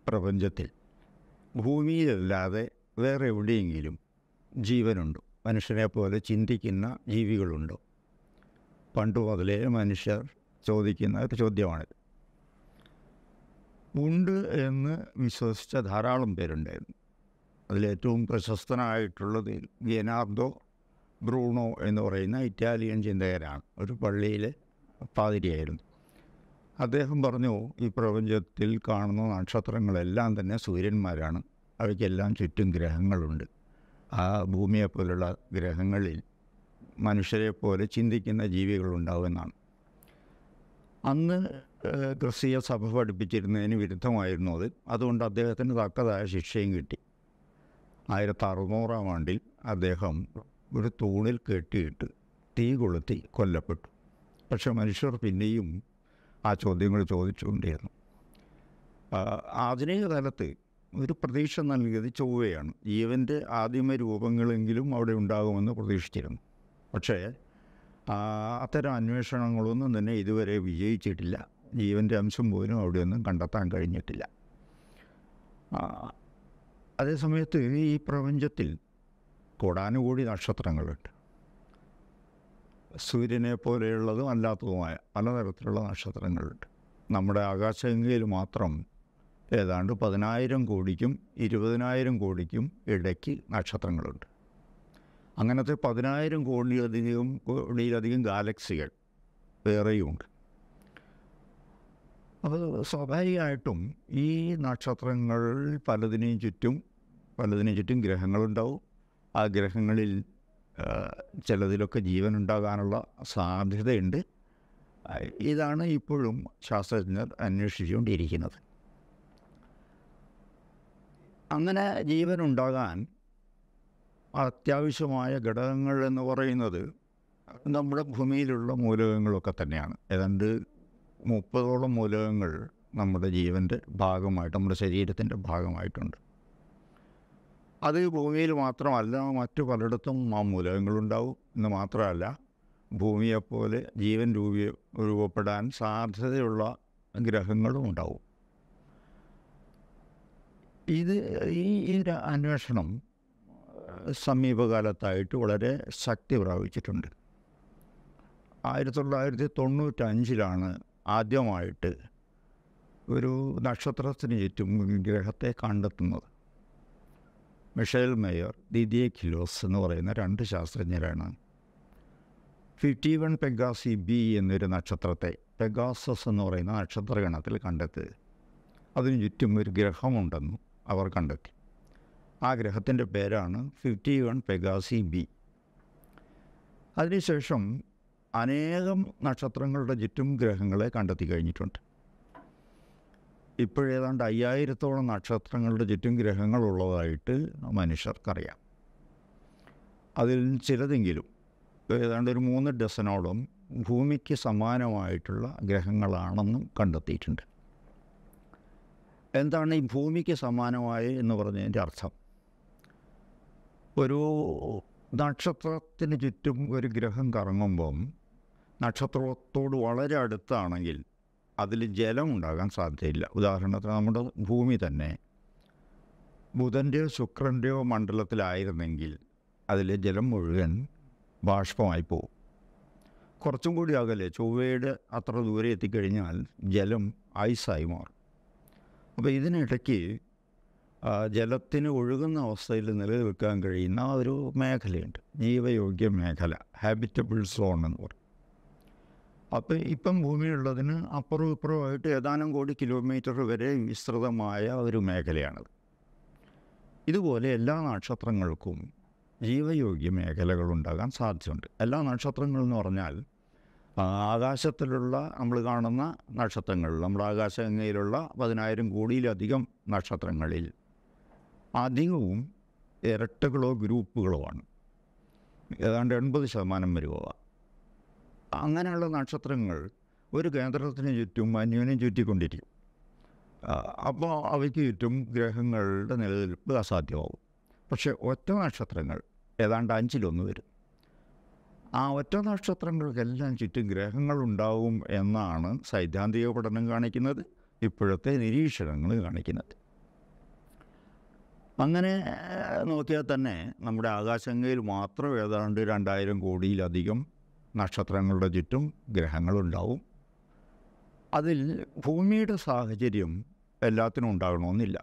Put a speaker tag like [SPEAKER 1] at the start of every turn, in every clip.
[SPEAKER 1] പ്രപഞ്ചത്തിൽ ഭൂമിയിലല്ലാതെ വേറെ എവിടെയെങ്കിലും ജീവനുണ്ടോ മനുഷ്യനെ പോലെ ചിന്തിക്കുന്ന ജീവികളുണ്ടോ പണ്ട് മുതലേ മനുഷ്യർ ചോദിക്കുന്ന ഒരു ചോദ്യമാണിത് ഉണ്ട് എന്ന് വിശ്വസിച്ച ധാരാളം പേരുണ്ടായിരുന്നു അതിലേറ്റവും പ്രശസ്തനായിട്ടുള്ളത് ലിയനാർഡോ ബ്രൂണോ എന്ന് പറയുന്ന ഇറ്റാലിയൻ ചിന്തകരാണ് ഒരു പള്ളിയിലെ പാതിരിയായിരുന്നു അദ്ദേഹം പറഞ്ഞു ഈ പ്രപഞ്ചത്തിൽ കാണുന്ന നക്ഷത്രങ്ങളെല്ലാം തന്നെ സൂര്യന്മാരാണ് അവയ്ക്കെല്ലാം ചുറ്റും ഗ്രഹങ്ങളുണ്ട് ആ ഭൂമിയെപ്പോലുള്ള ഗ്രഹങ്ങളിൽ മനുഷ്യരെ പോലെ ചിന്തിക്കുന്ന ജീവികളുണ്ടാവുമെന്നാണ് അന്ന് ഏഹ്, ക്രിസ്തീയ സഭ പഠിപ്പിച്ചിരുന്നതിന് വിരുദ്ധമായിരുന്നു അത് അതുകൊണ്ട് അദ്ദേഹത്തിന് തക്കതായ ശിക്ഷയും കിട്ടി ആയിരത്തി അറുന്നൂറാം ആണ്ടിൽ അദ്ദേഹം ഒരു തൂണിൽ കെട്ടിയിട്ട് തീ കൊളുത്തി കൊല്ലപ്പെട്ടു പക്ഷെ മനുഷ്യർ പിന്നെയും ആ ചോദ്യങ്ങൾ ചോദിച്ചുകൊണ്ടിരുന്നു ആ, ആധുനിക കാലത്ത് ഒരു പ്രതീക്ഷ നൽകിയത് ചൊവ്വയാണ് ജീവൻ്റെ ആദിമ രൂപങ്ങളെങ്കിലും അവിടെ ഉണ്ടാകുമെന്ന് പ്രതീക്ഷിച്ചിരുന്നു പക്ഷേ ആ, അത്തരം അന്വേഷണങ്ങളൊന്നും തന്നെ ഇതുവരെ വിജയിച്ചിട്ടില്ല ജീവൻ്റെ അംശം പോലും അവിടെയൊന്നും കണ്ടെത്താൻ കഴിഞ്ഞിട്ടില്ല ആ, അതേസമയത്ത് ഈ പ്രപഞ്ചത്തിൽ കോടാനുകൂടി നക്ഷത്രങ്ങളുണ്ട് സൂര്യനെ പോലെയുള്ളതും അല്ലാത്തതുമായ പലതരത്തിലുള്ള നക്ഷത്രങ്ങളുണ്ട് നമ്മുടെ ആകാശഗംഗയിൽ മാത്രം ഏതാണ്ട് പതിനായിരം കോടിക്കും ഇരുപതിനായിരം കോടിക്കും ഇടയ്ക്ക് നക്ഷത്രങ്ങളുണ്ട് അങ്ങനത്തെ പതിനായിരം കോടിയിലധികം കോടിയിലധികം ഗാലക്സികൾ വേറെയുമുണ്ട് അപ്പോൾ സ്വാഭാവികമായിട്ടും ഈ നക്ഷത്രങ്ങൾ പലതിനെയും ചുറ്റും പലതിനും ചുറ്റും ഗ്രഹങ്ങളുണ്ടാവും ആ ഗ്രഹങ്ങളിൽ ആ, ചിലതിലൊക്കെ ജീവൻ ഉണ്ടാകാനുള്ള സാധ്യതയുണ്ട് ആ, ഇതാണ് ഇപ്പോഴും ശാസ്ത്രജ്ഞർ അന്വേഷിച്ചുകൊണ്ടിരിക്കുന്നത് അങ്ങനെ ജീവൻ ഉണ്ടാകാൻ അത്യാവശ്യമായ ഘടകങ്ങൾ എന്ന് പറയുന്നത് നമ്മുടെ ഭൂമിയിലുള്ള മൂലകങ്ങളൊക്കെ തന്നെയാണ് ഏതാണ്ട് മുപ്പതോളം മൂലകങ്ങൾ നമ്മുടെ ജീവൻ്റെ ഭാഗമായിട്ട് നമ്മുടെ ശരീരത്തിൻ്റെ ഭാഗമായിട്ടുണ്ട് അത് ഭൂമിയിൽ മാത്രമല്ല മറ്റു പലയിടത്തും ആ മൂലകങ്ങളുണ്ടാവും എന്ന് മാത്രമല്ല ഭൂമിയെപ്പോലെ ജീവൻ രൂപീ രൂപപ്പെടാൻ സാധ്യതയുള്ള ഗ്രഹങ്ങളും ഉണ്ടാവും ഇത് ഈ ഈ ഒരു അന്വേഷണം സമീപകാലത്തായിട്ട് വളരെ ശക്തി പ്രാപിച്ചിട്ടുണ്ട് ആയിരത്തി തൊള്ളായിരത്തി തൊണ്ണൂറ്റഞ്ചിലാണ് ആദ്യമായിട്ട് ഒരു നക്ഷത്രത്തിന് ചുറ്റും ഗ്രഹത്തെ കണ്ടെത്തുന്നത് മിഷേൽ മേയർ ദിദിയ ഖിലോസ് എന്ന് പറയുന്ന രണ്ട് ശാസ്ത്രജ്ഞരാണ് ഫിഫ്റ്റി വൺ പെഗാസി ബി എന്നൊരു നക്ഷത്രത്തെ പെഗാസസ് എന്ന് പറയുന്ന നക്ഷത്രഗണത്തിൽ കണ്ടെത്തി അതിന് ചുറ്റും ഒരു ഗ്രഹമുണ്ടെന്നും അവർ കണ്ടെത്തി ആ ഗ്രഹത്തിൻ്റെ പേരാണ് ഫിഫ്റ്റി വൺ പെഗാസി ബി അതിനുശേഷം അനേകം നക്ഷത്രങ്ങളുടെ ചുറ്റും ഗ്രഹങ്ങളെ കണ്ടെത്തി കഴിഞ്ഞിട്ടുണ്ട് ഇപ്പോഴേതാണ്ട് അയ്യായിരത്തോളം നക്ഷത്രങ്ങളുടെ ചുറ്റും ഗ്രഹങ്ങളുള്ളതായിട്ട് മനുഷ്യർക്കറിയാം അതിൽ ചിലതെങ്കിലും ഏതാണ്ട് ഒരു മൂന്ന് ഡസനോളം ഭൂമിക്ക് സമാനമായിട്ടുള്ള ഗ്രഹങ്ങളാണെന്നും കണ്ടെത്തിയിട്ടുണ്ട് എന്താണ് ഈ ഭൂമിക്ക് സമാനമായ എന്ന് പറഞ്ഞതിൻ്റെ അർത്ഥം ഒരു നക്ഷത്രത്തിന് ചുറ്റും ഒരു ഗ്രഹം കറങ്ങുമ്പം നക്ഷത്രത്തോട് വളരെ അടുത്താണെങ്കിൽ അതിൽ ജലം ഉണ്ടാകാൻ സാധ്യതയില്ല ഉദാഹരണത്തിന് നമ്മുടെ ഭൂമി തന്നെ ബുധൻ്റെയോ ശുക്രൻ്റെയോ മണ്ഡലത്തിലായിരുന്നെങ്കിൽ അതിലെ ജലം മുഴുവൻ ബാഷ്പമായി പോകും കുറച്ചും കൂടി അകലെ ചൊവ്വയുടെ അത്ര ദൂരെ എത്തിക്കഴിഞ്ഞാൽ ജലം ഐസായി മാറും അപ്പോൾ ഇതിനിടയ്ക്ക് ആ, ജലത്തിന് ഒഴുകുന്ന അവസ്ഥയിൽ നിലനിൽക്കാൻ കഴിയുന്ന ഒരു മേഖലയുണ്ട് ജീവയോഗ്യ മേഖല ഹാബിറ്റബിൾ സോൺ എന്ന് പറയും അപ്പോൾ ഇപ്പം ഭൂമിയുള്ളതിന് അപ്പുറവും ഇപ്പുറമായിട്ട് ഏതാനും കോടി കിലോമീറ്റർ വരെ വിസ്തൃതമായ ഒരു മേഖലയാണത് ഇതുപോലെ എല്ലാ നക്ഷത്രങ്ങൾക്കും ജീവയോഗ്യ മേഖലകളുണ്ടാകാൻ സാധ്യതയുണ്ട് എല്ലാ നക്ഷത്രങ്ങൾ എന്ന് പറഞ്ഞാൽ ആ, ആകാശത്തിലുള്ള നമ്മൾ കാണുന്ന നക്ഷത്രങ്ങൾ നമ്മുടെ ആകാശഗംഗയിലുള്ള പതിനായിരം കോടിയിലധികം നക്ഷത്രങ്ങളിൽ അധികവും ഇരട്ടകളോ ഗ്രൂപ്പുകളോ ആണ് ഏതാണ്ട് എൺപത് ശതമാനം വരുക അങ്ങനെയുള്ള നക്ഷത്രങ്ങൾ ഒരു കേന്ദ്രത്തിന് ചുറ്റും അന്യോന്യം ചുറ്റിക്കൊണ്ടിരിക്കും ആ, അപ്പോൾ അവയ്ക്ക് ചുറ്റും ഗ്രഹങ്ങളുടെ നിലനിൽപ്പ് അസാധ്യമാവും പക്ഷേ ഒറ്റ നക്ഷത്രങ്ങൾ ഏതാണ്ട് അഞ്ചിലൊന്ന് വരും ആ ഒറ്റ നക്ഷത്രങ്ങൾക്കെല്ലാം ചുറ്റും ഗ്രഹങ്ങളുണ്ടാവും എന്നാണ് സൈദ്ധാന്തിക പഠനം കാണിക്കുന്നത് ഇപ്പോഴത്തെ നിരീക്ഷണങ്ങൾ കാണിക്കുന്നത് അങ്ങനെ ഏഹ്, നോക്കിയാൽ തന്നെ നമ്മുടെ ആകാശങ്ങയിൽ മാത്രം ഏതാണ്ട് രണ്ടായിരം കോടിയിലധികം നക്ഷത്രങ്ങളുടെ ചുറ്റും ഗ്രഹങ്ങളുണ്ടാവും അതിൽ ഭൂമിയുടെ സാഹചര്യം എല്ലാത്തിനും ഉണ്ടാകണമെന്നില്ല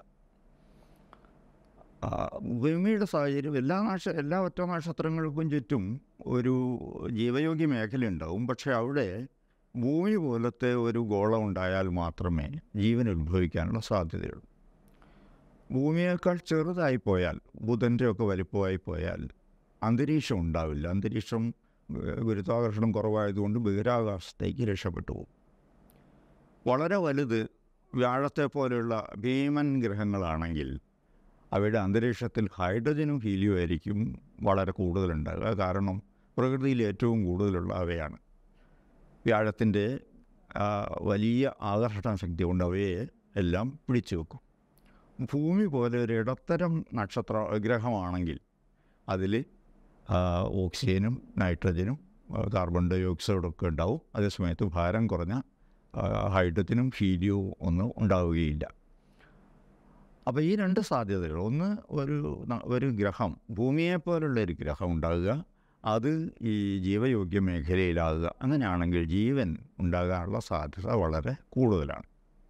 [SPEAKER 1] ആ, ഭൂമിയുടെ സാഹചര്യം എല്ലാ നക്ഷ എല്ലാ ഒറ്റ നക്ഷത്രങ്ങൾക്കും ചുറ്റും ഒരു ജീവയോഗ്യ മേഖല ഉണ്ടാവും പക്ഷേ അവിടെ ഭൂമി പോലത്തെ ഒരു ഗോളം ഉണ്ടായാൽ മാത്രമേ ജീവൻ ഉത്ഭവിക്കാനുള്ള സാധ്യതയുള്ളൂ ഭൂമിയേക്കാൾ ചെറുതായി പോയാൽ ബുധൻ്റെ ഒക്കെ വലിപ്പമായി പോയാൽ അന്തരീക്ഷം ഉണ്ടാവില്ല അന്തരീക്ഷം ഏഹ്, ഗുരുത്വാകർഷണം കുറവായതുകൊണ്ട് ബഹിരാകാശത്തേക്ക് രക്ഷപ്പെട്ടു പോകും വളരെ വലുത് വ്യാഴത്തെ പോലെയുള്ള ഭീമൻ ഗ്രഹങ്ങളാണെങ്കിൽ അവയുടെ അന്തരീക്ഷത്തിൽ ഹൈഡ്രജനും ഹീലിയും ആയിരിക്കും വളരെ കൂടുതലുണ്ടാകുക കാരണം പ്രകൃതിയിൽ ഏറ്റവും കൂടുതലുള്ള അവയാണ് വ്യാഴത്തിൻ്റെ ആ, വലിയ ആകർഷണ ശക്തി കൊണ്ട് അവയെ എല്ലാം പിടിച്ചു വെക്കും ഭൂമി പോലെ ഒരു ഇടത്തരം നക്ഷത്ര ഗ്രഹമാണെങ്കിൽ അതിൽ ഓക്സിജനും നൈട്രജനും ആ, കാർബൺ ഡൈ ഓക്സൈഡും ഒക്കെ ഉണ്ടാവും അതേസമയത്ത് ഭാരം കുറഞ്ഞ ആ, ഹൈഡ്രജനും ഹീലിയവും ഒന്നും ഉണ്ടാവുകയില്ല അപ്പോൾ ഈ രണ്ട് സാധ്യതകൾ ഒന്ന് ഒരു ന- ഒരു ഗ്രഹം ഭൂമിയെ പോലുള്ള ഒരു ഗ്രഹം ഉണ്ടാകുക അത് ഈ ജീവയോഗ്യ മേഖലയിലാകുക അങ്ങനെയാണെങ്കിൽ ജീവൻ ഉണ്ടാകാനുള്ള സാധ്യത വളരെ കൂടുതലാണ്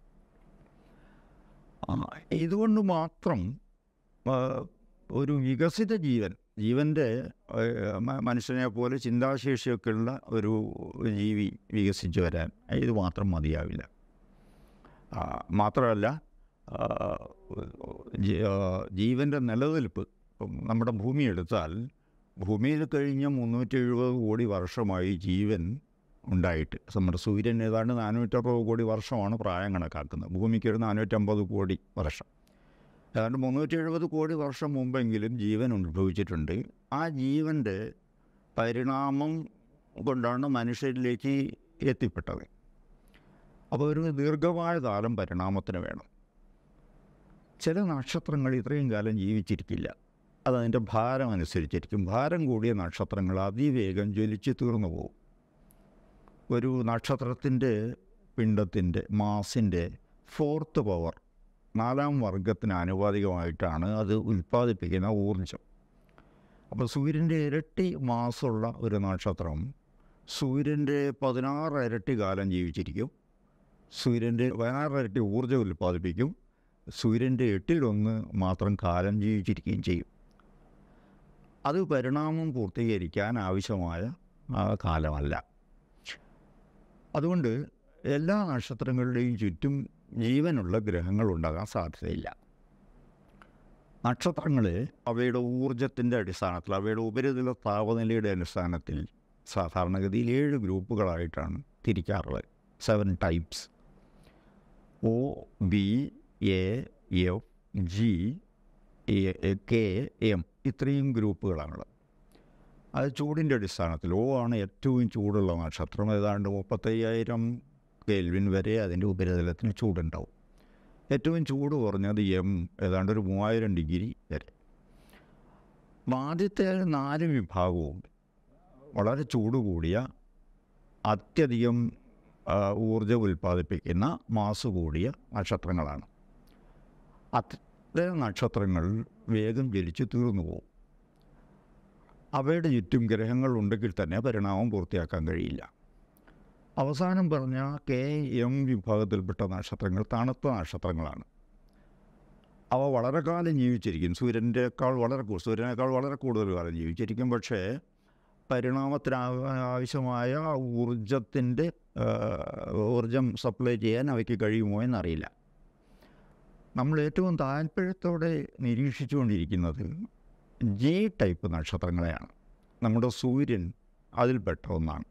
[SPEAKER 1] ആ, ഇതുകൊണ്ട് മാത്രം ആ, ഒരു വികസിത ജീവൻ ജീവൻ്റെ മനുഷ്യനെ പോലെ ചിന്താശേഷിയൊക്കെയുള്ള ഒരു ജീവി വികസിച്ച് വരാൻ ഇത് മാത്രം മതിയാവില്ല ആ, മാത്രമല്ല ആ, ജി- ആ, ജീവൻ്റെ നിലനിൽപ്പ് ഇപ്പം നമ്മുടെ ഭൂമി എടുത്താൽ ഭൂമിയിൽ കഴിഞ്ഞ മുന്നൂറ്റി എഴുപത് കോടി വർഷമായി ജീവൻ ഉണ്ടായിട്ട് നമ്മുടെ സൂര്യൻ ഏതാണ്ട് നാനൂറ്ററുപത് കോടി വർഷമാണ് പ്രായം കണക്കാക്കുന്നത് ഭൂമിക്ക് ഒരു നാനൂറ്റമ്പത് കോടി വർഷം ഏതാണ്ട് മുന്നൂറ്റി എഴുപത് കോടി വർഷം മുമ്പെങ്കിലും ജീവൻ ഉത്ഭവിച്ചിട്ടുണ്ട് ആ ജീവൻ്റെ പരിണാമം കൊണ്ടാണ് മനുഷ്യരിലേക്ക് എത്തിപ്പെട്ടത് അപ്പോൾ ഒരു ദീർഘമായ കാലം പരിണാമത്തിന് വേണം ചില നക്ഷത്രങ്ങൾ ഇത്രയും കാലം ജീവിച്ചിരിക്കില്ല അതതിൻ്റെ ഭാരം അനുസരിച്ചിരിക്കും ഭാരം കൂടിയ നക്ഷത്രങ്ങൾ അതിവേഗം ജ്വലിച്ച് തീർന്നു പോകും ഒരു നക്ഷത്രത്തിൻ്റെ പിണ്ടത്തിൻ്റെ മാസിൻ്റെ ഫോർത്ത് പവർ നാലാം വർഗത്തിന് ആനുപാതികമായിട്ടാണ് അത് ഉൽപ്പാദിപ്പിക്കുന്ന ഊർജം അപ്പോൾ സൂര്യൻ്റെ ഇരട്ടി മാസമുള്ള ഒരു നക്ഷത്രം സൂര്യൻ്റെ പതിനാറ് ഇരട്ടി കാലം ജീവിച്ചിരിക്കും സൂര്യൻ്റെ പതിനാറ് ഇരട്ടി ഊർജ്ജം ഉൽപ്പാദിപ്പിക്കും സൂര്യൻ്റെ എട്ടിലൊന്ന് മാത്രം കാലം ജീവിച്ചിരിക്കുകയും ചെയ്യും അത് പരിണാമം പൂർത്തീകരിക്കാൻ ആവശ്യമായ ആ, കാലമല്ല അതുകൊണ്ട് എല്ലാ നക്ഷത്രങ്ങളുടെയും ചുറ്റും ജീവനുള്ള ഗ്രഹങ്ങൾ ഉണ്ടാകാൻ സാധ്യതയില്ല നക്ഷത്രങ്ങൾ അവയുടെ ഊർജത്തിൻ്റെ അടിസ്ഥാനത്തിൽ അവയുടെ ഉപരിതല താപനിലയുടെ അടിസ്ഥാനത്തിൽ സാധാരണഗതിയിൽ ഏഴ് ഗ്രൂപ്പുകളായിട്ടാണ് തിരിക്കാറുള്ളത് seven types O B A F G K M ഇത്രയും ഗ്രൂപ്പുകളാണുള്ളത് അത് ചൂടിൻ്റെ അടിസ്ഥാനത്തിൽ ഓ ആണ് ഏറ്റവും ചൂടുള്ള നക്ഷത്രം ഏതാണ്ട് മുപ്പത്തയ്യായിരം കെൽവിൻ വരെ അതിൻ്റെ ഉപരിതലത്തിന് ചൂടുണ്ടാവും ഏറ്റവും ചൂട് കുറഞ്ഞത് എം ഏതാണ്ട് ഒരു മൂവായിരം ഡിഗ്രി വരെ ആദ്യത്തെ നാല് വിഭാഗവും വളരെ ചൂട് കൂടിയ അത്യധികം ആ, ഊർജ്ജം ഉൽപ്പാദിപ്പിക്കുന്ന മാസ് കൂടിയ നക്ഷത്രങ്ങളാണ് അത്തരം നക്ഷത്രങ്ങൾ വേഗം ജ്വലിച്ച് തീർന്നു പോകും അവയുടെ ചുറ്റും ഗ്രഹങ്ങൾ ഉണ്ടെങ്കിൽ തന്നെ പരിണാമം പൂർത്തിയാക്കാൻ കഴിയില്ല അവസാനം പറഞ്ഞ കെ എം വിഭാഗത്തിൽപ്പെട്ട നക്ഷത്രങ്ങൾ തണുത്ത നക്ഷത്രങ്ങളാണ് അവ വളരെ കാലം ജീവിച്ചിരിക്കും സൂര്യൻ്റെക്കാൾ വളരെ കൂ- സൂര്യനേക്കാൾ വളരെ കൂടുതൽ കാലം ജീവിച്ചിരിക്കും പക്ഷേ പരിണാമത്തിന് ആ- ആവശ്യമായ ഊർജത്തിൻ്റെ ഊർജം സപ്ലൈ ചെയ്യാൻ അവയ്ക്ക് കഴിയുമോ എന്നറിയില്ല നമ്മൾ ഏറ്റവും താല്പര്യത്തോടെ നിരീക്ഷിച്ചുകൊണ്ടിരിക്കുന്നത് ജി ടൈപ്പ് നക്ഷത്രങ്ങളെയാണ് നമ്മുടെ സൂര്യൻ അതിൽപ്പെട്ട ഒന്നാണ്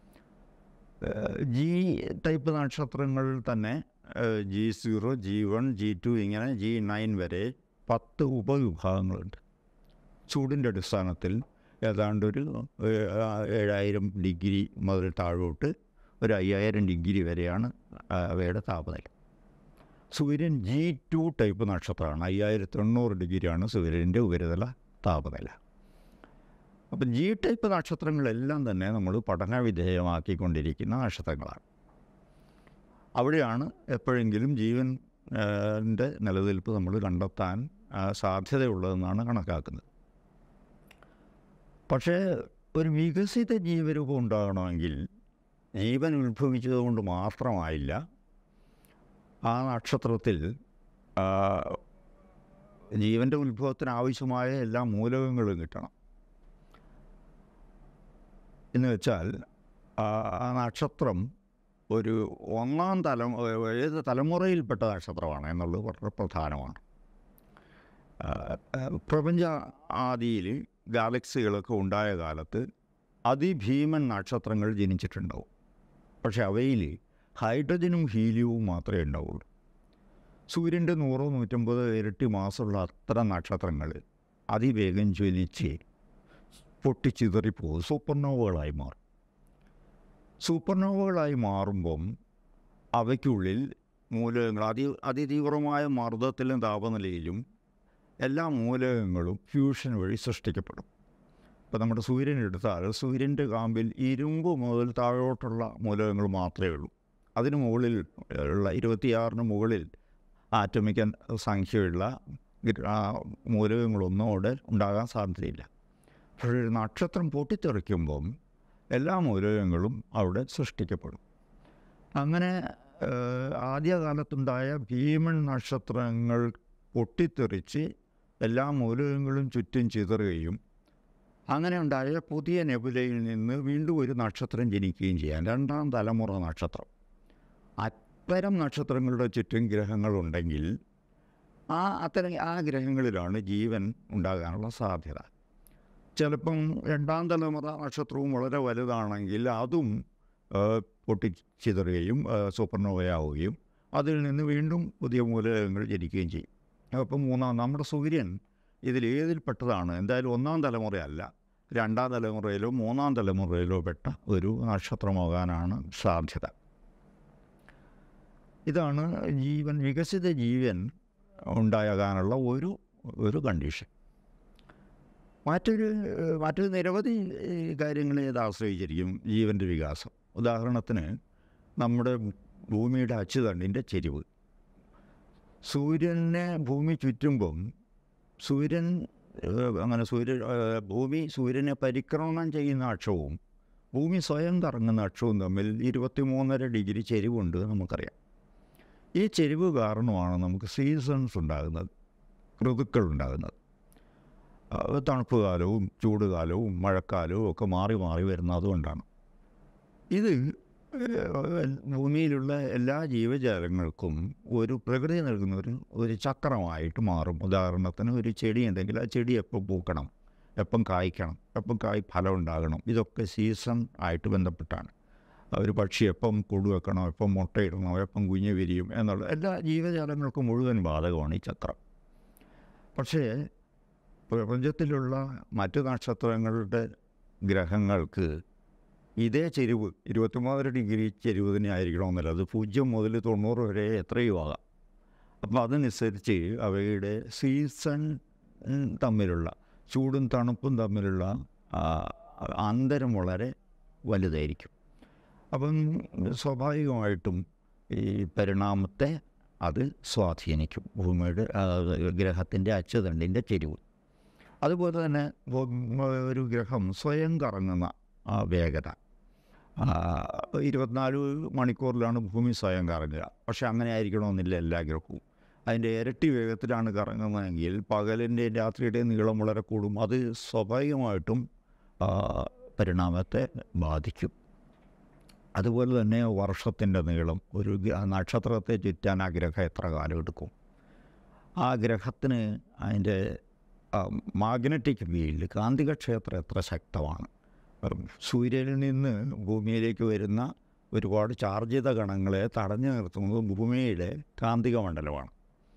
[SPEAKER 1] ജി ടൈപ്പ് നക്ഷത്രങ്ങൾ തന്നെ G zero G one G two ഇങ്ങനെ ജി നയൻ വരെ പത്ത് ഉപവിഭാഗങ്ങളുണ്ട് ചൂടിൻ്റെ അടിസ്ഥാനത്തിൽ ഏതാണ്ട് ഒരു ഏ- ആ- ഏഴായിരം ഡിഗ്രി മുതൽ താഴോട്ട് ഒരു അയ്യായിരം ഡിഗ്രി വരെയാണ് ആ, അവയുടെ താപനില സൂര്യൻ ജി ടു ടൈപ്പ് നക്ഷത്രമാണ് അയ്യായിരത്തി എണ്ണൂറ് ഡിഗ്രിയാണ് സൂര്യൻ്റെ ഉപരിതല താപനില അപ്പം ജി ടൈപ്പ് നക്ഷത്രങ്ങളെല്ലാം തന്നെ നമ്മൾ പഠന വിധേയമാക്കിക്കൊണ്ടിരിക്കുന്ന നക്ഷത്രങ്ങളാണ് അവിടെയാണ് എപ്പോഴെങ്കിലും ജീവൻ ൻ്റെ നിലനിൽപ്പ് നമ്മൾ കണ്ടെത്താൻ ആ, സാധ്യതയുള്ളതെന്നാണ് കണക്കാക്കുന്നത് പക്ഷേ ഒരു വികസിത ജീവരൂപം ഉണ്ടാകണമെങ്കിൽ ജീവൻ ഉത്ഭവിച്ചതുകൊണ്ട് മാത്രമായില്ല ആ നക്ഷത്രത്തിൽ ആ, ജീവൻ്റെ ഉത്ഭവത്തിന് ആവശ്യമായ എല്ലാ മൂലകങ്ങളും കിട്ടണം എന്ന് വെച്ചാൽ ആ ആ നക്ഷത്രം ഒരു ഒന്നാം തലം ഏത് തലമുറയിൽപ്പെട്ട നക്ഷത്രമാണ് എന്നുള്ളത് വളരെ പ്രധാനമാണ് ആ, ആ, പ്രപഞ്ച ആദിയിൽ ഗാലക്സികളൊക്കെ ഉണ്ടായ കാലത്ത് അതിഭീമൻ നക്ഷത്രങ്ങൾ ജനിച്ചിട്ടുണ്ടാവും പക്ഷെ അവയിൽ ഹൈഡ്രജനും ഹീലിയവും മാത്രമേ ഉണ്ടാവുള്ളൂ സൂര്യൻ്റെ നൂറോ നൂറ്റമ്പതോ ഇരട്ടി മാസമുള്ള അത്തരം നക്ഷത്രങ്ങൾ അതിവേഗം ജ്വലിച്ച് പൊട്ടിച്ചിതറിപ്പോകും സൂപ്പർനോവകളായി മാറും സൂപ്പർനോവകളായി മാറുമ്പം അവയ്ക്കുള്ളിൽ മൂലകങ്ങൾ അതി അതിതീവ്രമായ മർദ്ദത്തിലും താപനിലയിലും എല്ലാ മൂലകങ്ങളും ഫ്യൂഷൻ വഴി സൃഷ്ടിക്കപ്പെടും ഇപ്പോൾ നമ്മുടെ സൂര്യൻ എടുത്താൽ സൂര്യൻ്റെ കാമ്പിൽ ഇരുമ്പ് മുതൽ താഴോട്ടുള്ള മൂലകങ്ങൾ മാത്രമേ ഉള്ളൂ അതിന് മുകളിൽ ഉള്ള ഇരുപത്തിയാറിന് മുകളിൽ ആറ്റമിക് സംഖ്യയുള്ള ഗ്ര- ആ മൂലകങ്ങളൊന്നും അവിടെ ഉണ്ടാകാൻ സാധ്യതയില്ല പക്ഷേ ഒരു നക്ഷത്രം പൊട്ടിത്തെറിക്കുമ്പം എല്ലാ മൂലകങ്ങളും അവിടെ സൃഷ്ടിക്കപ്പെടും അങ്ങനെ ഏഹ്, ആദ്യകാലത്തുണ്ടായ ഭീമൻ നക്ഷത്രങ്ങൾ പൊട്ടിത്തെറിച്ച് എല്ലാ മൂലകങ്ങളും ചുറ്റും ചിതറുകയും അങ്ങനെ ഉണ്ടായ പുതിയ നെബുലയിൽ നിന്ന് വീണ്ടും ഒരു നക്ഷത്രം ജനിക്കുകയും ചെയ്യാം രണ്ടാം തലമുറ നക്ഷത്രം അത്തരം നക്ഷത്രങ്ങളുടെ ചുറ്റും ഗ്രഹങ്ങളുണ്ടെങ്കിൽ ആ അത്തരം ആ ഗ്രഹങ്ങളിലാണ് ജീവൻ ഉണ്ടാകാനുള്ള സാധ്യത ചിലപ്പം രണ്ടാം തലമുറ നക്ഷത്രവും വളരെ വലുതാണെങ്കിൽ അതും ആ, പൊട്ടിച്ചിതറുകയും ആ, സൂപ്പർനോവയാവുകയും അതിൽ നിന്ന് വീണ്ടും പുതിയ മൂലകങ്ങൾ ജനിക്കുകയും ചെയ്യും അപ്പം മൂന്നാം നമ്മുടെ സൂര്യൻ ഇതിൽ ഏതിൽപ്പെട്ടതാണ് എന്തായാലും ഒന്നാം തലമുറയല്ല രണ്ടാം തലമുറയിലോ മൂന്നാം തലമുറയിലോ പെട്ട ഒരു നക്ഷത്രമാകാനാണ് സാധ്യത ഇതാണ് ജീവൻ വികസിത ജീവൻ ഉണ്ടാകാനുള്ള ഒരു ഒരു കണ്ടീഷൻ മറ്റൊരു ഏഹ്, മറ്റൊരു നിരവധി ഏഹ്, കാര്യങ്ങളെ ഇത് ആശ്രയിച്ചിരിക്കും ജീവൻ്റെ വികാസം ഉദാഹരണത്തിന് നമ്മുടെ ഭൂമിയുടെ അച്ചുതണ്ടിൻ്റെ ചെരിവ് സൂര്യനെ ഭൂമി ചുറ്റുമ്പം സൂര്യൻ ഏഹ്, അങ്ങനെ സൂര്യ ഏഹ്, ഭൂമി സൂര്യനെ പരിക്രമണം ചെയ്യുന്ന അക്ഷവും ഭൂമി സ്വയം കറങ്ങുന്ന അക്ഷവും തമ്മിൽ ഇരുപത്തിമൂന്നര ഡിഗ്രി ചെരിവുണ്ട് എന്ന് നമുക്കറിയാം ഈ ചെരിവ് കാരണമാണ് നമുക്ക് സീസൺസ് ഉണ്ടാകുന്നത് ഋതുക്കൾ ഉണ്ടാകുന്നത് ആ, തണുപ്പ് കാലവും ചൂട് കാലവും മഴക്കാലവും ഒക്കെ മാറി മാറി വരുന്നത് അതുകൊണ്ടാണ് ഇത് ഏഹ്, ഭൂമിയിലുള്ള എല്ലാ ജീവജാലങ്ങൾക്കും ഒരു പ്രകൃതി നൽകുന്ന ഒരു ഒരു ചക്രമായിട്ട് മാറും ഉദാഹരണത്തിന് ഒരു ചെടി ഉണ്ടെങ്കിൽ ആ ചെടി എപ്പം പൂക്കണം എപ്പം കായ്ക്കണം എപ്പം കായ് ഫലം ഉണ്ടാകണം ഇതൊക്കെ സീസൺ ആയിട്ട് ബന്ധപ്പെട്ടാണ് ഒരു പക്ഷി എപ്പം കൂടു വെക്കണം എപ്പം മുട്ടയിടണം എപ്പം കുഞ്ഞ് വിരിയും എന്നുള്ള എല്ലാ ജീവജാലങ്ങൾക്കും മുഴുവൻ ബാധകമാണ് ഈ ചക്രം പക്ഷേ പ്രപഞ്ചത്തിലുള്ള മറ്റു നക്ഷത്രങ്ങളുടെ ഗ്രഹങ്ങൾക്ക് ഇതേ ചെരിവ് ഇരുപത്തിമൂന്നര ഡിഗ്രി ചെരിവ് തന്നെ ആയിരിക്കണമെന്നില്ല അത് പൂജ്യം മുതൽ തൊണ്ണൂറ് വരെ എത്രയും ആകാം അപ്പോൾ അതനുസരിച്ച് അവയുടെ സീസൺ ഉം, തമ്മിലുള്ള ചൂടും തണുപ്പും തമ്മിലുള്ള ആ, അന്തരം വളരെ വലുതായിരിക്കും അപ്പം സ്വാഭാവികമായിട്ടും ഈ പരിണാമത്തെ അത് സ്വാധീനിക്കും ഭൂമിയുടെ ആ, ഗ്രഹത്തിൻ്റെ അച്ചുതണ്ടിൻ്റെ ചെരിവ് അതുപോലെ തന്നെ ഭൂ- ഒരു ഗ്രഹം സ്വയം കറങ്ങുന്ന ആ വേഗത ആ, ഇരുപത്തിനാല് മണിക്കൂറിലാണ് ഭൂമി സ്വയം കറങ്ങുക പക്ഷെ അങ്ങനെ ആയിരിക്കണമെന്നില്ല എല്ലാ ഗ്രഹവും അതിൻ്റെ ഇരട്ടി വേഗത്തിലാണ് കറങ്ങുന്നതെങ്കിൽ പകലിൻ്റെയും രാത്രിയുടെയും നീളം വളരെ കൂടും അത് സ്വാഭാവികമായിട്ടും ആ, പരിണാമത്തെ ബാധിക്കും അതുപോലെ തന്നെ വർഷത്തിൻ്റെ നീളം ഒരു ഗ്ര- നക്ഷത്രത്തെ ചുറ്റാൻ ആ ഗ്രഹം എത്ര കാലം എടുക്കും ആ ഗ്രഹത്തിന് അതിൻ്റെ മാഗ്നറ്റിക് ഫീൽഡ് കാന്തിക ക്ഷേത്രം എത്ര ശക്തമാണ് ഉം, സൂര്യനിൽ നിന്ന് ഭൂമിയിലേക്ക് വരുന്ന ഒരുപാട് ചാർജ് ചെയ്ത കണങ്ങളെ തടഞ്ഞു നിർത്തുന്നത് ഭൂമിയുടെ കാന്തിക മണ്ഡലമാണ്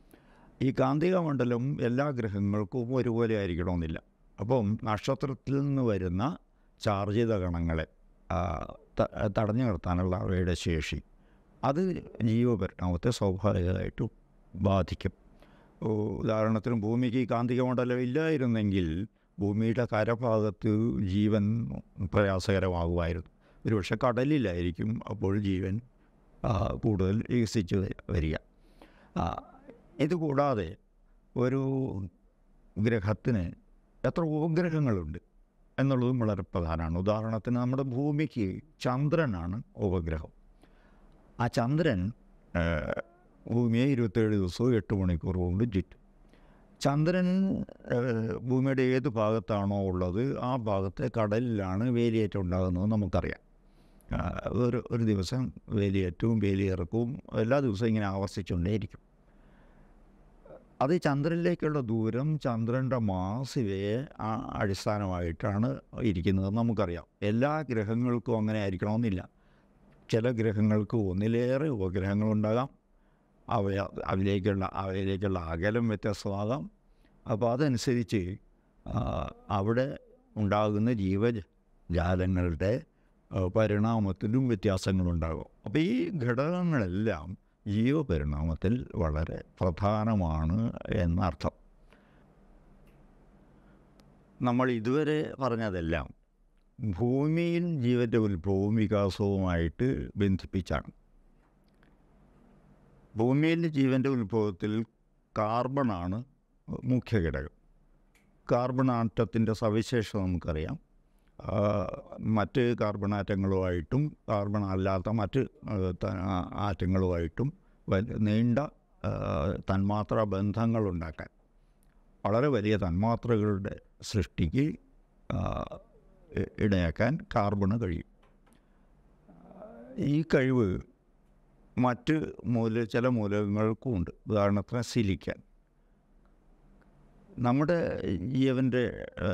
[SPEAKER 1] ഈ കാന്തിക മണ്ഡലം എല്ലാ ഗ്രഹങ്ങൾക്കും ഒരുപോലെ ആയിരിക്കണമെന്നില്ല അപ്പം നക്ഷത്രത്തിൽ നിന്ന് വരുന്ന ചാർജ് ചെയ്ത കണങ്ങളെ ആ, ത- തടഞ്ഞു നിർത്താനുള്ള അവയുടെ ശേഷി അത് ജീവപരിണാമത്തെ സ്വാഭാവികമായിട്ടും ബാധിക്കും ഓ, ഉദാഹരണത്തിന് ഭൂമിക്ക് ഈ കാന്തിക മണ്ഡലം ഇല്ലായിരുന്നെങ്കിൽ ഭൂമിയുടെ കരഭാഗത്ത് ജീവൻ പ്രയാസകരമാകുമായിരുന്നു ഒരുപക്ഷെ കടലിലായിരിക്കും അപ്പോൾ ജീവൻ ആ, കൂടുതൽ വികസിച്ച് വ- വരിക ആ, ഇതുകൂടാതെ ഒരു ഗ്രഹത്തിന് എത്ര ഉപഗ്രഹങ്ങളുണ്ട് എന്നുള്ളതും വളരെ പ്രധാനമാണ് ഉദാഹരണത്തിന് നമ്മുടെ ഭൂമിക്ക് ചന്ദ്രനാണ് ഉപഗ്രഹം ആ ചന്ദ്രൻ ഏഹ്, ഭൂമിയെ ഇരുപത്തേഴ് ദിവസവും എട്ട് മണിക്കൂർ കൊണ്ട് ചുറ്റും ചന്ദ്രൻ ഏഹ്, ഭൂമിയുടെ ഏത് ഭാഗത്താണോ ഉള്ളത് ആ ഭാഗത്തെ കടലിലാണ് വേലിയേറ്റം ഉണ്ടാകുന്നത് നമുക്കറിയാം ആ, ഒരു ഒരു ദിവസം വേലിയേറ്റവും വേലിയിറക്കവും എല്ലാ ദിവസവും ഇങ്ങനെ ആവർത്തിച്ചുകൊണ്ടേയിരിക്കും അത് ഈ ചന്ദ്രനിലേക്കുള്ള ദൂരം ചന്ദ്രൻ്റെ മാസ് ഇവയെ ആ അടിസ്ഥാനമായിട്ടാണ് ഇരിക്കുന്നത് നമുക്കറിയാം എല്ലാ ഗ്രഹങ്ങൾക്കും അങ്ങനെ ആയിരിക്കണമെന്നില്ല ചില ഗ്രഹങ്ങൾക്ക് ഒന്നിലേറെ ഉപഗ്രഹങ്ങളുണ്ടാകാം അവ അവയിലേക്കുള്ള അവയിലേക്കുള്ള അകലം വ്യത്യസ്തമാകാം അപ്പോൾ അതനുസരിച്ച് ആ, അവിടെ ഉണ്ടാകുന്ന ജീവജാലങ്ങളുടെ ആ, പരിണാമത്തിലും വ്യത്യാസങ്ങളുണ്ടാകും അപ്പോൾ ഈ ഘടകങ്ങളെല്ലാം ജീവപരിണാമത്തിൽ വളരെ പ്രധാനമാണ് എന്നർത്ഥം നമ്മൾ ഇതുവരെ പറഞ്ഞതെല്ലാം ഭൂമിയിൽ ജീവൻ്റെ ഉത്ഭവവും വികാസവുമായിട്ട് ബന്ധിപ്പിച്ചാണ് ഭൂമിയിൽ ജീവൻ്റെ ഉത്ഭവത്തിൽ കാർബണാണ് മുഖ്യ ഘടകം കാർബൺ ആറ്റത്തിൻ്റെ സവിശേഷത നമുക്കറിയാം ആ, മറ്റ് കാർബൺ ആറ്റങ്ങളുമായിട്ടും കാർബൺ അല്ലാത്ത മറ്റ് ആ, ത- ആ, ആറ്റങ്ങളുമായിട്ടും വല- നീണ്ട ആ, തന്മാത്രാ ബന്ധങ്ങൾ ഉണ്ടാക്കാൻ വളരെ വലിയ തന്മാത്രകളുടെ സൃഷ്ടിക്ക് ആ, ഇ- ഇടയാക്കാൻ കാർബണ് കഴിയും ഈ കഴിവ് മറ്റ് മൂല ചില മൂലകങ്ങൾക്കും ഉണ്ട് ഉദാഹരണത്തിന് സിലിക്കൻ നമ്മുടെ ജീവൻ്റെ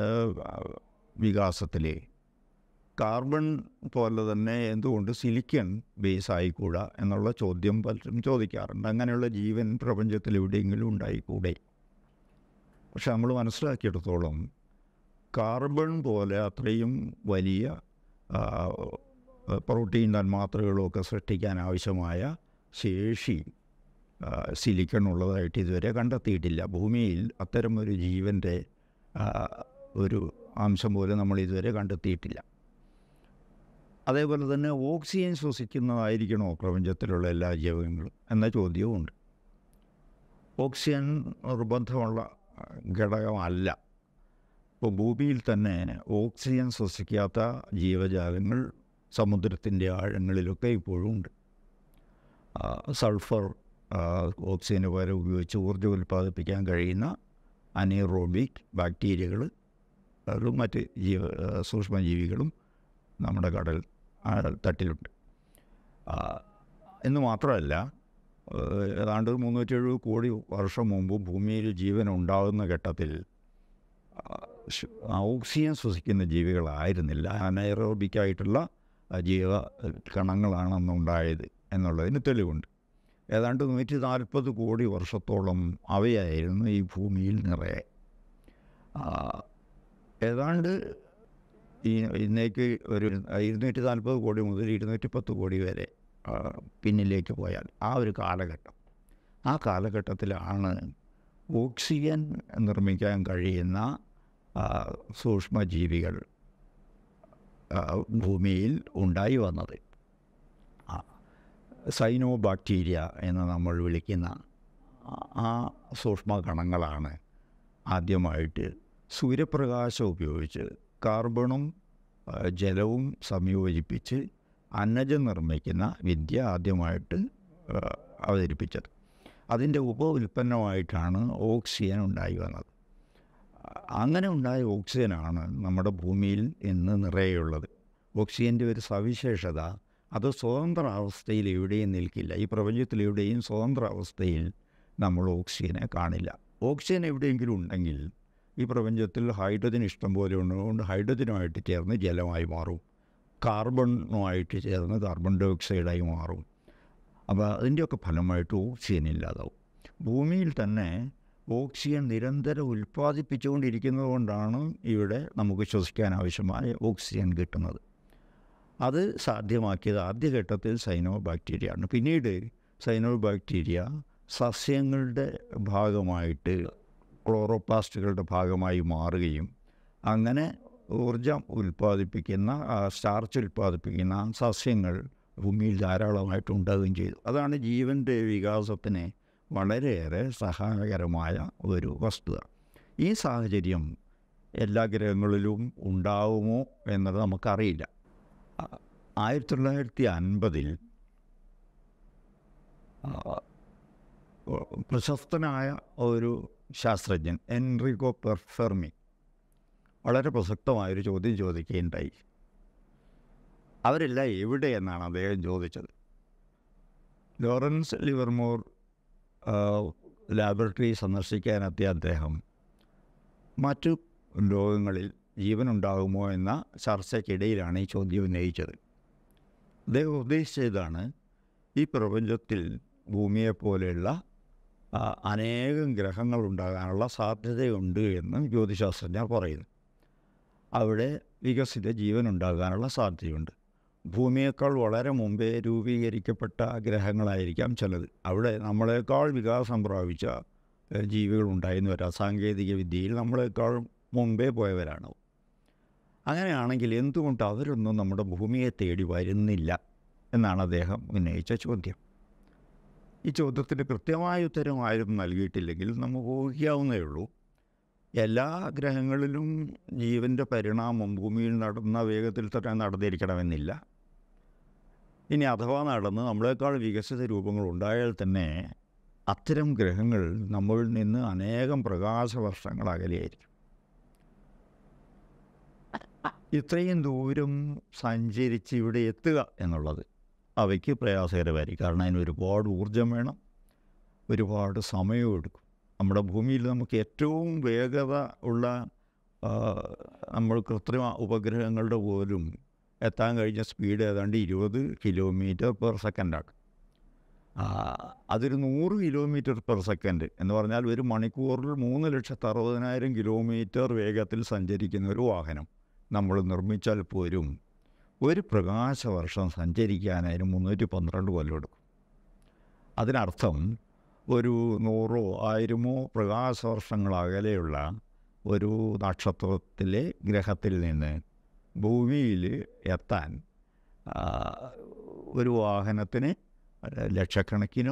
[SPEAKER 1] വികാസത്തിൽ കാർബൺ പോലെ തന്നെ എന്തുകൊണ്ട് സിലിക്കൺ ബേസ് ആയിക്കൂടാ എന്നുള്ള ചോദ്യം പലരും ചോദിക്കാറുണ്ട് അങ്ങനെയുള്ള ജീവൻ പ്രപഞ്ചത്തിൽ എവിടെയെങ്കിലും ഉണ്ടായിക്കൂടെ പക്ഷെ നമ്മൾ മനസ്സിലാക്കിയെടുത്തോളം കാർബൺ പോലെ അത്രയും വലിയ ആ, പ്രോട്ടീൻ തന്മാത്രകളൊക്കെ സൃഷ്ടിക്കാൻ ആവശ്യമായ ശേഷി ആ, സിലിക്കൺ ഉള്ളതായിട്ട് ഇതുവരെ കണ്ടെത്തിയിട്ടില്ല ഭൂമിയിൽ അത്തരം ഒരു ജീവൻ്റെ ആ, ഒരു അംശം പോലും നമ്മൾ ഇതുവരെ കണ്ടെത്തിയിട്ടില്ല അതേപോലെ തന്നെ ഓക്സിജൻ ശ്വസിക്കുന്നതായിരിക്കണോ പ്രപഞ്ചത്തിലുള്ള എല്ലാ ജീവകങ്ങളും എന്ന ചോദ്യവും ഉണ്ട് ഓക്സിജൻ നിർബന്ധമുള്ള ആ, ഘടകമല്ല ഇപ്പോൾ ഭൂമിയിൽ തന്നെ ഓക്സിജൻ ശ്വസിക്കാത്ത ജീവജാലങ്ങൾ സമുദ്രത്തിൻ്റെ ആഴങ്ങളിലൊക്കെ ഇപ്പോഴും ഉണ്ട് ആ, സൾഫർ ആ, ഓക്സിജന് പകരം ഉപയോഗിച്ച് ഊർജ്ജം ഉൽപ്പാദിപ്പിക്കാൻ കഴിയുന്ന അനീറോബിക് ബാക്ടീരിയകൾ അതും മറ്റ് ജീവ ആ, സൂക്ഷ്മജീവികളും നമ്മുടെ കടൽ ആ, തട്ടിലുണ്ട് ആ, എന്ന് മാത്രമല്ല ഏഹ്, ഏതാണ്ട് മുന്നൂറ്റി എഴുപത് കോടി വർഷം മുമ്പ് ഭൂമിയിൽ ജീവൻ ഉണ്ടാകുന്ന ഘട്ടത്തിൽ ആ, ശ്- ആ ഓക്സിജൻ ശ്വസിക്കുന്ന ജീവികളായിരുന്നില്ല അനൈറോബിക്കായിട്ടുള്ള ആ, ജീവ കണങ്ങളാണ് അന്ന് ഉണ്ടായത് എന്നുള്ളതിന് തെളിവുണ്ട് ഏതാണ്ട് നൂറ്റി നാൽപ്പത് കോടി വർഷത്തോളം അവയായിരുന്നു ഈ ഭൂമിയിൽ നിറയെ ആ, ഏതാണ്ട് ഈ ഇന്നേക്ക് ഒരു ഇരുന്നൂറ്റി നാൽപ്പത് കോടി മുതൽ ഇരുന്നൂറ്റി പത്ത് കോടി വരെ ആ, പിന്നിലേക്ക് പോയാൽ ആ ഒരു കാലഘട്ടം ആ കാലഘട്ടത്തിലാണ് ഓക്സിജൻ നിർമ്മിക്കാൻ കഴിയുന്ന ആ, സൂക്ഷ്മജീവികൾ ആ, ഭൂമിയിൽ ഉണ്ടായി വന്നത് ആ, സൈനോ ബാക്ടീരിയ എന്ന് നമ്മൾ വിളിക്കുന്ന ആ- ആ സൂക്ഷ്മകണങ്ങളാണ് ആദ്യമായിട്ട് സൂര്യപ്രകാശം ഉപയോഗിച്ച് കാർബണും ആ, ജലവും സംയോജിപ്പിച്ച് അന്നജം നിർമ്മിക്കുന്ന വിദ്യ ആദ്യമായിട്ട് ആ, അവതരിപ്പിച്ചത് അതിൻ്റെ ഉപ ഉൽപ്പന്നമായിട്ടാണ് ഓക്സിജൻ ഉണ്ടായി വന്നത് അങ്ങനെ ഉണ്ടായ ഓക്സിജനാണ് നമ്മുടെ ഭൂമിയിൽ ഇന്ന് നിറയെയുള്ളത് ഓക്സിജൻ്റെ ഒരു സവിശേഷത അത് സ്വതന്ത്ര അവസ്ഥയിൽ എവിടെയും നിൽക്കില്ല ഈ പ്രപഞ്ചത്തിൽ എവിടെയും സ്വതന്ത്ര അവസ്ഥയിൽ നമ്മൾ ഓക്സിജനെ കാണില്ല ഓക്സിജൻ എവിടെയെങ്കിലും ഉണ്ടെങ്കിൽ ഈ പ്രപഞ്ചത്തിൽ ഹൈഡ്രജൻ ഇഷ്ടം പോലെ ഉള്ളതുകൊണ്ട് ഹൈഡ്രജനുമായിട്ട് ചേർന്ന് ജലമായി മാറും കാർബണുമായിട്ട് ചേർന്ന് കാർബൺ ഡൈ ഓക്സൈഡായി മാറും അപ്പോൾ അതിൻ്റെയൊക്കെ ഫലമായിട്ട് ഓക്സിജൻ ഇല്ലാതാവും ഭൂമിയിൽ തന്നെ ഓക്സിജൻ നിരന്തരം ഉൽപ്പാദിപ്പിച്ചുകൊണ്ടിരിക്കുന്നത് കൊണ്ടാണ് ഇവിടെ നമുക്ക് ശ്വസിക്കാൻ ആവശ്യമായ ഓക്സിജൻ കിട്ടുന്നത് അത് സാധ്യമാക്കിയത് ആദ്യഘട്ടത്തിൽ സൈനോ ബാക്ടീരിയയാണ് പിന്നീട് സൈനോ ബാക്ടീരിയ സസ്യങ്ങളുടെ ഭാഗമായിട്ട് ക്ലോറോപ്ലാസ്റ്റുകളുടെ ഭാഗമായി മാറുകയും അങ്ങനെ ഊർജം ഉൽപ്പാദിപ്പിക്കുന്ന ആ, സ്റ്റാർച്ച് ഉൽപ്പാദിപ്പിക്കുന്ന സസ്യങ്ങൾ ഭൂമിയിൽ ധാരാളമായിട്ട് ഉണ്ടാകുകയും ചെയ്തു അതാണ് ജീവൻ്റെ വികാസത്തിന് വളരെയേറെ സഹായകരമായ ഒരു വസ്തുത ഈ സാഹചര്യം എല്ലാ ഗ്രഹങ്ങളിലും ഉണ്ടാവുമോ എന്നത് നമുക്കറിയില്ല ആ- ആയിരത്തി തൊള്ളായിരത്തി അൻപതിൽ പ്രശസ്തനായ ഒരു ശാസ്ത്രജ്ഞൻ എൻറിക്കോ പെർഫെർമി വളരെ പ്രസക്തമായൊരു ചോദ്യം ചോദിക്കുകയുണ്ടായി അവരെല്ലാം എവിടെ എന്നാണ് അദ്ദേഹം ചോദിച്ചത് ലോറൻസ് ലിവർമോർ ലാബറട്ടറി സന്ദർശിക്കാനെത്തിയ അദ്ദേഹം മറ്റു ലോകങ്ങളിൽ ജീവനുണ്ടാകുമോ എന്ന ചർച്ചയ്ക്കിടയിലാണ് ഈ ചോദ്യം ഉന്നയിച്ചത് അദ്ദേഹം ഉദ്ദേശിച്ചതാണ് ഈ പ്രപഞ്ചത്തിൽ ഭൂമിയെപ്പോലെയുള്ള ആ, അനേകം ഗ്രഹങ്ങൾ ഉണ്ടാകാനുള്ള സാധ്യതയുണ്ട് എന്ന് ജ്യോതിശാസ്ത്രജ്ഞർ പറയുന്നു അവിടെ വികസിത ജീവൻ ഉണ്ടാകാനുള്ള സാധ്യതയുണ്ട് ഭൂമിയേക്കാൾ വളരെ മുമ്പേ രൂപീകരിക്കപ്പെട്ട ഗ്രഹങ്ങളായിരിക്കാം ചിലത് അവിടെ നമ്മളെക്കാൾ വികാസം പ്രാപിച്ച ഏഹ്, ജീവികളുണ്ടായിരുന്നു വരാം സാങ്കേതിക വിദ്യയിൽ നമ്മളെക്കാൾ മുമ്പേ പോയവരാണ് അങ്ങനെയാണെങ്കിൽ എന്തുകൊണ്ട് അവരൊന്നും നമ്മുടെ ഭൂമിയെ തേടി വരുന്നില്ല എന്നാണ് അദ്ദേഹം ഉന്നയിച്ച ചോദ്യം ഈ ചോദ്യത്തിന് കൃത്യമായ ഉത്തരം ആരും നൽകിയിട്ടില്ലെങ്കിൽ നമുക്ക് ഊഹിക്കാവുന്നേ ഉള്ളൂ എല്ലാ ഗ്രഹങ്ങളിലും ജീവൻ്റെ പരിണാമം ഭൂമിയിൽ നടന്ന വേഗത്തിൽ തന്നെ നടന്നിരിക്കണമെന്നില്ല ഇനി അഥവാ നടന്ന് നമ്മളെക്കാൾ വികസിത രൂപങ്ങൾ ഉണ്ടായാൽ തന്നെ അത്തരം ഗ്രഹങ്ങൾ നമ്മളിൽ നിന്ന് അനേകം പ്രകാശ വർഷങ്ങൾ അകലെയായിരിക്കും ഇത്രയും ദൂരം സഞ്ചരിച്ച് ഇവിടെ എത്തുക എന്നുള്ളത് അവയ്ക്ക് പ്രയാസകരമായിരിക്കും കാരണം അതിന് ഒരുപാട് ഊർജം വേണം ഒരുപാട് സമയവും എടുക്കും നമ്മുടെ ഭൂമിയിൽ നമുക്ക് ഏറ്റവും വേഗത ഉള്ള ആ, നമ്മൾ കൃത്രിമ ഉപഗ്രഹങ്ങളുടെ പോലും എത്താൻ കഴിഞ്ഞ സ്പീഡ് ഏതാണ്ട് ഇരുപത് കിലോമീറ്റർ പെർ സെക്കൻഡാണ് ആ, അതൊരു നൂറ് കിലോമീറ്റർ പെർ സെക്കൻഡ് എന്ന് പറഞ്ഞാൽ ഒരു മണിക്കൂറിൽ മൂന്ന് ലക്ഷത്തി അറുപതിനായിരം കിലോമീറ്റർ വേഗത്തിൽ സഞ്ചരിക്കുന്ന ഒരു വാഹനം നമ്മൾ നിർമ്മിച്ചാൽ പോലും ഒരു പ്രകാശവർഷം സഞ്ചരിക്കാൻ അതിന് മുന്നൂറ്റി പന്ത്രണ്ട് കൊല്ലം എടുക്കും അതിനർത്ഥം ഒരു നൂറോ ആയിരമോ പ്രകാശവർഷങ്ങൾ അകലെയുള്ള ഒരു നക്ഷത്രത്തിലെ ഗ്രഹത്തിൽ നിന്ന് ഭൂമിയിൽ എത്താൻ ആ, ഒരു വാഹനത്തിന് ലക്ഷക്കണക്കിനോ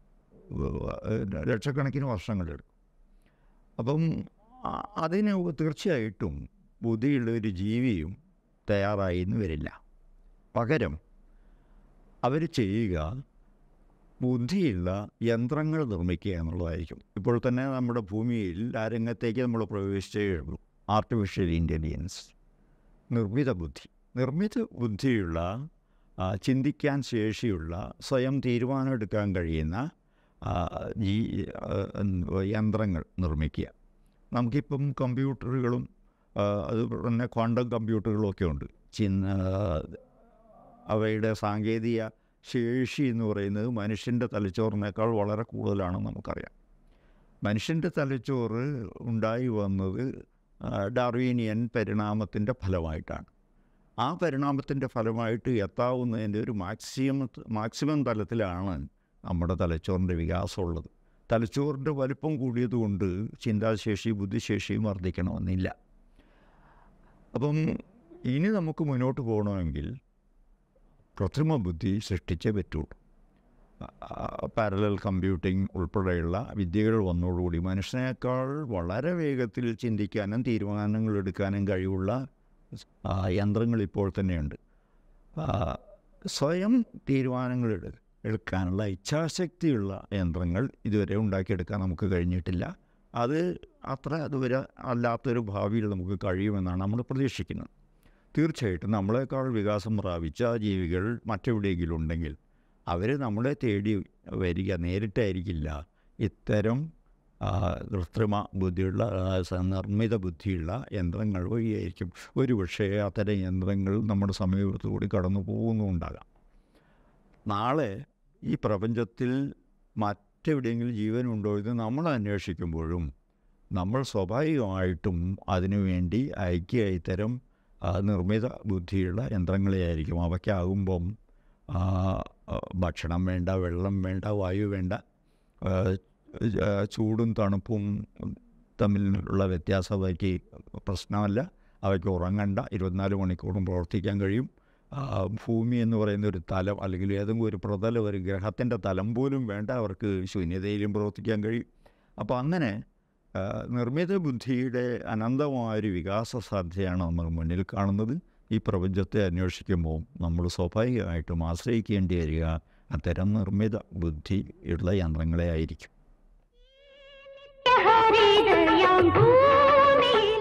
[SPEAKER 1] ഏഹ്, ലക്ഷക്കണക്കിന് വർഷങ്ങളെടുക്കും അപ്പം ആ- അതിന് തീർച്ചയായിട്ടും ബുദ്ധിയുള്ള ഒരു ജീവിയും തയ്യാറായി എന്ന് വരില്ല പകരം അവർ ചെയ്യുക ബുദ്ധിയുള്ള യന്ത്രങ്ങൾ നിർമ്മിക്കുക എന്നുള്ളതായിരിക്കും ഇപ്പോൾ തന്നെ നമ്മുടെ ഭൂമിയിൽ ആ രംഗത്തേക്ക് നമ്മൾ പ്രവേശിച്ചേ ഉള്ളൂ ആർട്ടിഫിഷ്യൽ ഇൻ്റലിജൻസ് നിർമ്മിത ബുദ്ധി നിർമ്മിത ബുദ്ധിയുള്ള ആ, ചിന്തിക്കാൻ ശേഷിയുള്ള സ്വയം തീരുമാനമെടുക്കാൻ കഴിയുന്ന ആ, ഈ ആ, എന്ത് യന്ത്രങ്ങൾ നിർമ്മിക്കുക നമുക്കിപ്പം കമ്പ്യൂട്ടറുകളും ആ, അതുപോലെ തന്നെ ക്വാണ്ടം കമ്പ്യൂട്ടറുകളും ഒക്കെ ഉണ്ട് ചിന്ന അവയുടെ സാങ്കേതിക ശേഷി എന്ന് പറയുന്നത് മനുഷ്യൻ്റെ തലച്ചോറിനേക്കാൾ വളരെ കൂടുതലാണെന്ന് നമുക്കറിയാം മനുഷ്യൻ്റെ തലച്ചോറ് ഉണ്ടായി വന്നത് ആ, ഡാർവീനിയൻ പരിണാമത്തിൻ്റെ ഫലമായിട്ടാണ് ആ പരിണാമത്തിൻ്റെ ഫലമായിട്ട് എത്താവുന്നതിൻ്റെ ഒരു മാക്സിമം മാക്സിമം തലത്തിലാണ് നമ്മുടെ തലച്ചോറിൻ്റെ വികാസമുള്ളത് തലച്ചോറിൻ്റെ വലിപ്പം കൂടിയതുകൊണ്ട് ചിന്താശേഷി ബുദ്ധിശേഷിയും വർദ്ധിക്കണമെന്നില്ല അപ്പം ഇനി നമുക്ക് മുന്നോട്ട് പോകണമെങ്കിൽ കൃത്രിമ ബുദ്ധി സൃഷ്ടിച്ചേ പറ്റുള്ളൂ പാരലൽ കമ്പ്യൂട്ടിംഗ് ഉൾപ്പെടെയുള്ള വിദ്യകൾ വന്നതോടുകൂടി മനുഷ്യനേക്കാൾ വളരെ വേഗത്തിൽ ചിന്തിക്കാനും തീരുമാനങ്ങൾ എടുക്കാനും കഴിവുള്ള ആ, യന്ത്രങ്ങൾ ഇപ്പോൾ തന്നെയുണ്ട് ആ, സ്വയം തീരുമാനങ്ങൾ എടു എടുക്കാനുള്ള ഇച്ഛാശക്തിയുള്ള യന്ത്രങ്ങൾ ഇതുവരെ ഉണ്ടാക്കിയെടുക്കാൻ നമുക്ക് കഴിഞ്ഞിട്ടില്ല അത് അത്ര അതുവരെ അല്ലാത്തൊരു ഭാവിയിൽ നമുക്ക് കഴിയുമെന്നാണ് നമ്മൾ പ്രതീക്ഷിക്കുന്നത് തീർച്ചയായിട്ടും നമ്മളെക്കാൾ വികാസം പ്രാപിച്ച ജീവികൾ മറ്റെവിടെയെങ്കിലും ഉണ്ടെങ്കിൽ അവർ നമ്മളെ തേടി വരിക നേരിട്ടായിരിക്കില്ല ഇത്തരം ആ, കൃത്രിമ ബുദ്ധിയുള്ള ആ, സ- നിർമ്മിത ബുദ്ധിയുള്ള യന്ത്രങ്ങൾ വഴിയായിരിക്കും ഒരുപക്ഷേ അത്തരം യന്ത്രങ്ങൾ നമ്മുടെ സമീപത്തുകൂടി കടന്നു പോകുന്നുണ്ടാകാം നാളെ ഈ പ്രപഞ്ചത്തിൽ മറ്റെവിടെയെങ്കിലും ജീവനുണ്ടോ എന്ന് നമ്മൾ അന്വേഷിക്കുമ്പോഴും നമ്മൾ സ്വാഭാവികമായിട്ടും അതിനുവേണ്ടി അയക്കിയ ഇത്തരം ആ, നിർമ്മിത ബുദ്ധിയുള്ള യന്ത്രങ്ങളെയായിരിക്കും അവയ്ക്കാകുമ്പം ആ, ആ, ഭക്ഷണം വേണ്ട വെള്ളം വേണ്ട വായു വേണ്ട ആ, ആ, ചൂടും തണുപ്പും തമ്മിലുള്ള വ്യത്യാസം അവയ്ക്ക് പ്രശ്നമല്ല അവയ്ക്ക് ഉറങ്ങണ്ട ഇരുപത്തിനാല് മണിക്കൂറും പ്രവർത്തിക്കാൻ കഴിയും ആ, ഭൂമി എന്ന് പറയുന്ന ഒരു തലം അല്ലെങ്കിൽ ഏതെങ്കിലും ഒരു പ്രതലം ഒരു ഗ്രഹത്തിൻ്റെ തലം പോലും വേണ്ട അവർക്ക് ശൂന്യതയിലും പ്രവർത്തിക്കാൻ കഴിയും അപ്പോൾ അങ്ങനെ ആ, നിർമ്മിത ബുദ്ധിയുടെ അനന്തമായൊരു വികാസ സാധ്യതയാണ് നമ്മൾ മുന്നിൽ കാണുന്നത് ഈ പ്രപഞ്ചത്തെ അന്വേഷിക്കുമ്പോൾ നമ്മൾ സ്വാഭാവികമായിട്ടും ആശ്രയിക്കേണ്ടി വരിക അത്തരം നിർമ്മിത ബുദ്ധി ഉള്ള യന്ത്രങ്ങളെ ആയിരിക്കും
[SPEAKER 2] ഹരിതയാം ഭൂമി